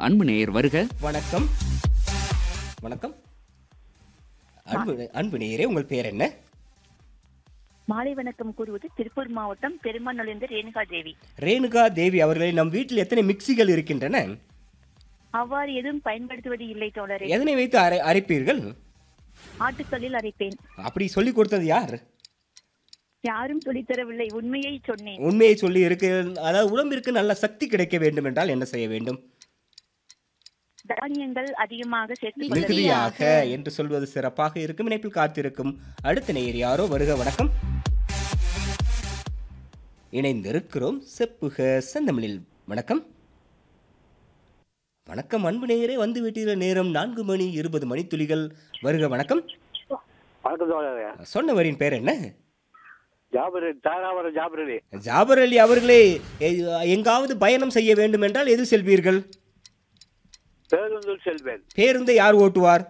அன்பு நேயர் வருக வணக்கம் வணக்கம் அன்பு அன்பு நேயரே உங்கள் பேர் என்ன மாலை வணக்கம் கூறுவது திருப்பூர் மாவட்டம் பெருமாநொழிந்து ரேணுகா தேவி ரேணுகா தேவி அவர்களே நம் வீட்டில் எத்தனை மிக்சிகள் இருக்கின்றன அவ்வாறு எதுவும் பயன்படுத்துவது இல்லை தோழரே எதனை வைத்து அரை அரைப்பீர்கள் ஆட்டுக்கல்லில் அரைப்பேன் அப்படி சொல்லி கொடுத்தது யார் யாரும் சொல்லித் தரவில்லை உண்மையை சொன்னேன் உண்மையை சொல்லி இருக்கு அதாவது உடம்பிற்கு நல்ல சக்தி கிடைக்க வேண்டும் என்றால் என்ன செய்ய வேண்டும் தானியங்கள் அதிகமாக சேர்த்துக் கொள்ள வேண்டும். மிகுதியாக என்று சொல்வது சிறப்பாக இருக்கும் இணைப்பில் காத்திருக்கும் அடுத்த நேயர் யாரோ வருக வணக்கம் இணைந்திருக்கிறோம் செப்புக செந்தமிழில் வணக்கம் வணக்கம் அன்பு நேயரே வந்து விட்டீர்கள் நேரம் நான்கு மணி இருபது மணி துளிகள் வருக வணக்கம் வணக்கம் தோழரே சொன்னவரின் பேர் என்ன ஜாபர் தாராவரம் ஜாபர் அலி ஜாபர் அலி அவர்களே எ- எங்காவது பயணம் செய்ய வேண்டும் என்றால் எது செல்வீர்கள் பேருந்தில் செல்வேன் பேருந்தை யார் ஓட்டுவார்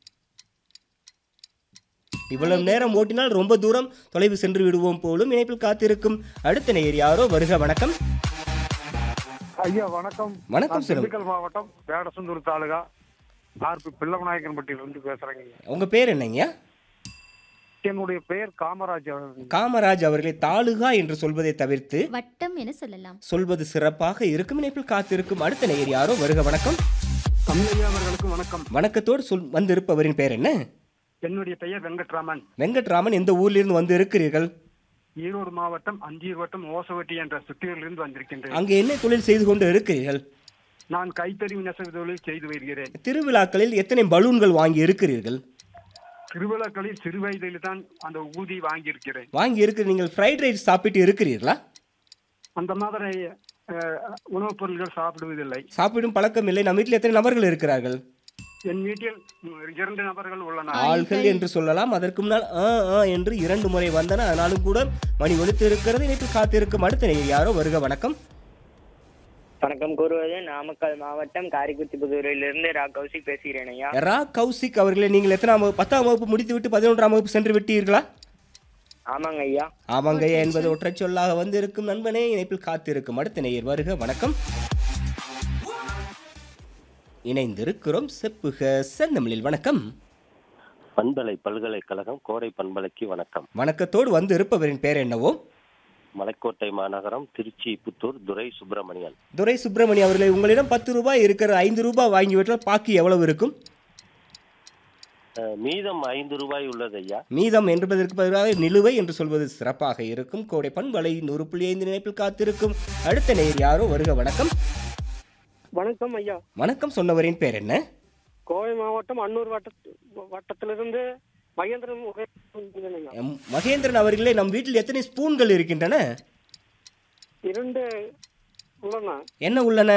இவ்வளவு நேரம் ஓட்டினால் ரொம்ப தூரம் தொலைவு சென்று விடுவோம் போலும் இணைப்பில் காத்திருக்கும் அடுத்த நேயர் யாரோ வருக வணக்கம் ஐயா வணக்கம் வணக்கம் நான் சொல்லுங்க. திண்டுக்கல் மாவட்டம் வேடசந்தூர் தாலுகா ஆர்பி பிள்ளவநாயக்கன்பட்டியிலிருந்து பேசுறேங்க உங்க பேர் என்னங்கய்யா என்னுடைய பெயர் காமராஜ் அவர்கள். காமராஜ் அவர்களை தாலுகா என்று சொல்வதை தவிர்த்து வட்டம் என சொல்லலாம் சொல்வது சிறப்பாக இருக்கும் இணைப்பில் காத்திருக்கும் அடுத்த நேயர் யாரோ வருக வணக்கம் தமிழையா அவர்களுக்கு வணக்கம் வணக்கத்தோடு சொல் வந்திருப்பவரின் பேர் என்ன என்னுடைய பெயர் வெங்கட்ராமன் வெங்கட்ராமன் எந்த ஊரிலிருந்து வந்து இருக்கிறீர்கள் ஈரோடு மாவட்டம் அஞ்சீர் வட்டம் ஓசவட்டி என்ற சுற்றிலிருந்து வந்திருக்கின்றேன் அங்கு என்ன தொழில் செய்து கொண்டு இருக்கிறீர்கள் நான் கைத்தறி நெசவு தொழில் செய்து வருகிறேன் திருவிழாக்களில் எத்தனை பலூன்கள் வாங்கி இருக்கிறீர்கள் திருவிழாக்களில் சிறு வயதில் தான் அந்த ஊதி வாங்கியிருக்கிறேன் வாங்கி இருக்கிற நீங்கள் ஃப்ரைட் ரைஸ் சாப்பிட்டு இருக்கிறீர்களா அந்த மாதிரி அஹ், உணவுப் பொருட்கள் சாப்பிடுவதில்லை சாப்பிடும் பழக்கம் இல்லை நம்ம வீட்டில் எத்தனை நபர்கள் இருக்கிறார்கள் என் வீட்டில் உம், இரண்டு நபர்கள் உள்ளனர் ஆள்கள் என்று சொல்லலாம் அதற்கு முன்னால் ஆ ஆ என்று இரண்டு முறை வந்தன ஆனாலும் கூட மணி ஒலித்து இருக்கிறது இணைப்பில் காத்திருக்கும் அடுத்த நேயர் யாரோ வருக வணக்கம் வணக்கம் கூறுவது நாமக்கல் மாவட்டம் காரிக்குத்தி புதூரிலிருந்து ரா கௌசிக் பேசுகிறேன் ஐயா ரா கௌசிக் அவர்களே நீங்கள் எத்தனாம் வகுப்பு பத்தாம் வகுப்பு முடித்துவிட்டு பதினொன்றாம் வகுப்பு சென்று விட்டீர்களா ஆமாங்க ஐயா ஆமாங்கய்யா என்பது ஒற்றைச் சொல்லாக வந்து இருக்கும் நண்பனே இணைப்பில் காத்திருக்கும் அடுத்த நேயர் வருக வணக்கம் இணைந்திருக்கிறோம் செப்புக செந்தமிழில் வணக்கம் பண்பலை பல்கலைக்கழகம் கோடை பண்பலைக்கு வணக்கம் வணக்கத்தோடு வந்து இருப்பவரின் பேர் என்னவோ மலைக்கோட்டை மாநகரம் திருச்சி புத்தூர் துரை சுப்பிரமணியன் துரை சுப்பிரமணி அவர்களே உங்களிடம் பத்து ரூபாய் இருக்கிற ஐந்து ரூபாய் வாங்கிவிட்டால் பாக்கி எவ்வளவு இருக்கும் அஹ், மீதம் ஐந்து ரூபாய் உள்ளது ஐயா மீதம் என்பதற்கு பதிலாக நிலுவை என்று சொல்வது சிறப்பாக இருக்கும் கோடை பண்பலை நூறு புள்ளி ஐந்து நினைப்பில் காத்திருக்கும் அடுத்த நேயர் யாரோ வருக வணக்கம் வணக்கம் ஐயா வணக்கம் சொன்னவரின் பேர் என்ன கோவை மாவட்டம் அன்னூர் வட்ட வட்டத்திலிருந்து மகேந்திரன் ஐயா எம் மகேந்திரன் அவர்களே நம் வீட்டில் எத்தனை ஸ்பூன்கள் இருக்கின்றன இரண்டு உள்ளன என்ன உள்ளன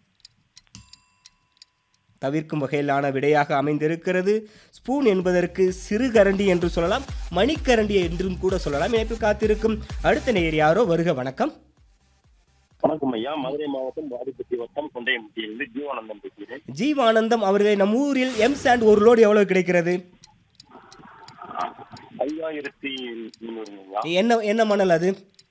தவிர்க்கும் வகையிலான விடையாக அமைந்திருக்கிறது ஸ்பூன் என்பதற்கு சிறு கரண்டி என்று சொல்லலாம் மணிக்கரண்டி என்றும் கூட சொல்லலாம் இணைப்பில் காத்திருக்கும் அடுத்த நேயர் யாரோ வருக வணக்கம் வணக்கம் ஐயா மதுரை மாவட்டம் வாடிப்பட்டி வட்டம் கொண்டையம்பட்டியிலிருந்து ஜீவானந்தம் பேசுகிறேன் ஜீவானந்தம் அவர்களே நம் ஊரில் எம் சாண்ட் ஒரு லோடு எவ்வளவு கிடைக்கிறது ஐயாயிரத்தி முந்நூறு ஐயா என்ன என்ன மணல் அது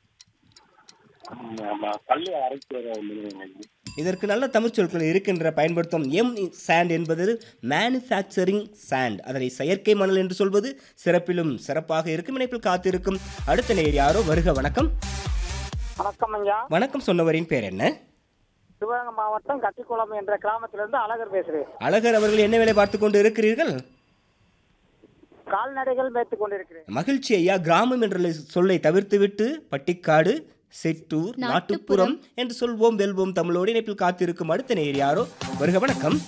ஆமா, கல்லு அரைச்சி வர முந்நூறு ஐயா. இதற்கு நல்ல தமிழ் சொற்கள் இருக்கின்ற பயன்படுத்தும் எம் சாண்ட் என்பது மேனுஃபேக்சரிங் சாண்ட் அதனை செயற்கை மணல் என்று சொல்வது சிறப்பிலும் சிறப்பாக இருக்கும் இணைப்பில் காத்திருக்கும் அடுத்த நேர் யாரோ வருக வணக்கம் வணக்கம் ஐயா வணக்கம் சொன்னவரின் பேர் என்ன சிவகங்கை மாவட்டம் கட்டிக்குளம் என்ற கிராமத்திலிருந்து அழகர் பேசுகிறேன் அழகர் அவர்கள் என்ன வேலை பார்த்து கொண்டு இருக்கிறீர்கள் கால்நடைகள் மேய்த்து கொண்டிருக்கிறேன் மகிழ்ச்சி ஐயா கிராமம் என்ற சொல்லை தவிர்த்துவிட்டு பட்டிக்காடு செட்டூர் நாட்டுப்புறம் என்று சொல்வோம் வெல்வோம் தமிழோடு இணைப்பில் காத்திருக்கும் அடுத்த நேயர் யாரோ வருக வணக்கம்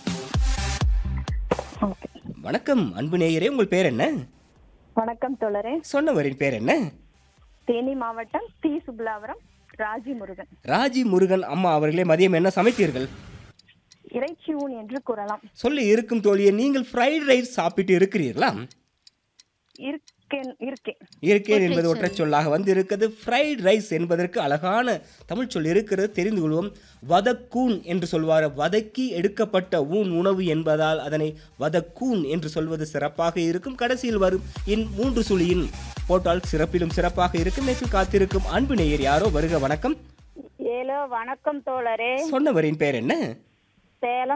வணக்கம் அன்பு நேயரே உங்கள் பேர் என்ன வணக்கம் தோழரே சொன்னவரின் பேர் என்ன தேனி மாவட்டம் டி சுப்லாவரம் ராஜி முருகன் ராஜி முருகன் அம்மா அவர்களே மதியம் என்ன சமைத்தீர்கள் இறைச்சி ஊன் என்று கூறலாம் சொல்லி இருக்கும் தோழியை நீங்கள் ஃப்ரைட் ரைஸ் சாப்பிட்டு இருக்கிறீர்களா இருக்கேன் இருக்கேன் இருக்கேன் என்பது ஒற்றைச் சொல்லாக வந்து இருக்கிறது ஃப்ரைட் ரைஸ் என்பதற்கு அழகான தமிழ் சொல் இருக்கிறது தெரிந்து கொள்வோம் வதக்கூன் என்று சொல்வார் வதக்கி எடுக்கப்பட்ட ஊன் உணவு என்பதால் அதனை வதக்கூன் என்று சொல்வது சிறப்பாக இருக்கும் கடைசியில் வரும் இன் மூன்று சுழியின் போட்டால் சிறப்பிலும் சிறப்பாக இருக்கும் நேற்று காத்திருக்கும் அன்பு நேயர் யாரோ வருக வணக்கம் ஏலோ வணக்கம் தோழரே சொன்னவரின் பேர் என்ன சேலம்